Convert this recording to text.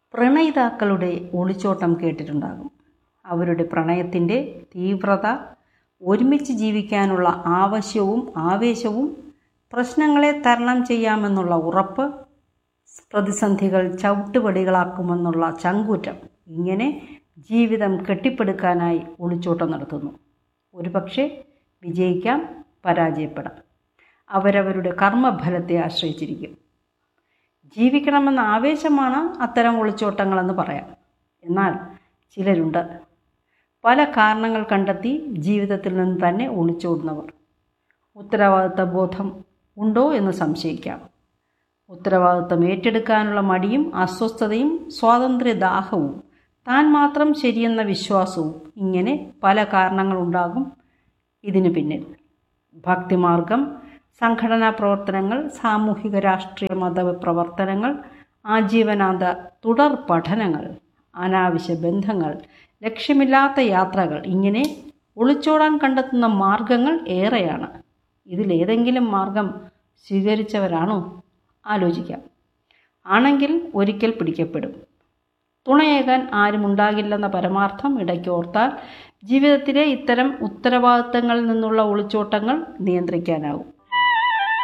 പ്രണയിതാക്കളുടെ ഒളിച്ചോട്ടം കേട്ടിട്ടുണ്ടാകും അവരുടെ പ്രണയത്തിൻ്റെ തീവ്രത ഒരുമിച്ച് ജീവിക്കാനുള്ള ആവശ്യവും ആവേശവും പ്രശ്നങ്ങളെ തരണം ചെയ്യാമെന്നുള്ള ഉറപ്പ് പ്രതിസന്ധികൾ ചവിട്ടുപടികളാക്കുമെന്നുള്ള ചങ്കൂറ്റം ഇങ്ങനെ ജീവിതം കെട്ടിപ്പടുക്കാനായി ഒളിച്ചോട്ടം നടത്തുന്നു ഒരുപക്ഷെ വിജയിക്കാം പരാജയപ്പെടാം അവരവരുടെ കർമ്മഫലത്തെ ആശ്രയിച്ചിരിക്കും ജീവിക്കണമെന്ന ആവേശമാണ് അത്തരം ഒളിച്ചോട്ടങ്ങളെന്ന് പറയാം എന്നാൽ ചിലരുണ്ട് പല കാരണങ്ങൾ കണ്ടെത്തി ജീവിതത്തിൽ നിന്ന് തന്നെ ഒളിച്ചോടുന്നവർ ഉത്തരവാദിത്ത ബോധം ഉണ്ടോ എന്ന് സംശയിക്കാം ഉത്തരവാദിത്തം ഏറ്റെടുക്കാനുള്ള മടിയും അസ്വസ്ഥതയും സ്വാതന്ത്ര്യദാഹവും താൻ മാത്രം ശരിയെന്ന വിശ്വാസവും ഇങ്ങനെ പല കാരണങ്ങളുണ്ടാകും ഇതിനു പിന്നിൽ ഭക്തിമാർഗം സംഘടനാ പ്രവർത്തനങ്ങൾ സാമൂഹിക രാഷ്ട്രീയ മത പ്രവർത്തനങ്ങൾ ആജീവനാന്ത തുടർ പഠനങ്ങൾ അനാവശ്യ ബന്ധങ്ങൾ ലക്ഷ്യമില്ലാത്ത യാത്രകൾ ഇങ്ങനെ ഒളിച്ചോടാൻ കണ്ടെത്തുന്ന മാർഗങ്ങൾ ഏറെയാണ് ഇതിലേതെങ്കിലും മാർഗം സ്വീകരിച്ചവരാണോ ആലോചിക്കാം ആണെങ്കിൽ ഒരിക്കൽ പിടിക്കപ്പെടും തുണയേകാൻ ആരും ഉണ്ടാകില്ലെന്ന പരമാർത്ഥം ഇടയ്ക്കോർത്താൽ ജീവിതത്തിലെ ഇത്തരം ഉത്തരവാദിത്തങ്ങളിൽ നിന്നുള്ള ഒളിച്ചോട്ടങ്ങൾ നിയന്ത്രിക്കാനാവും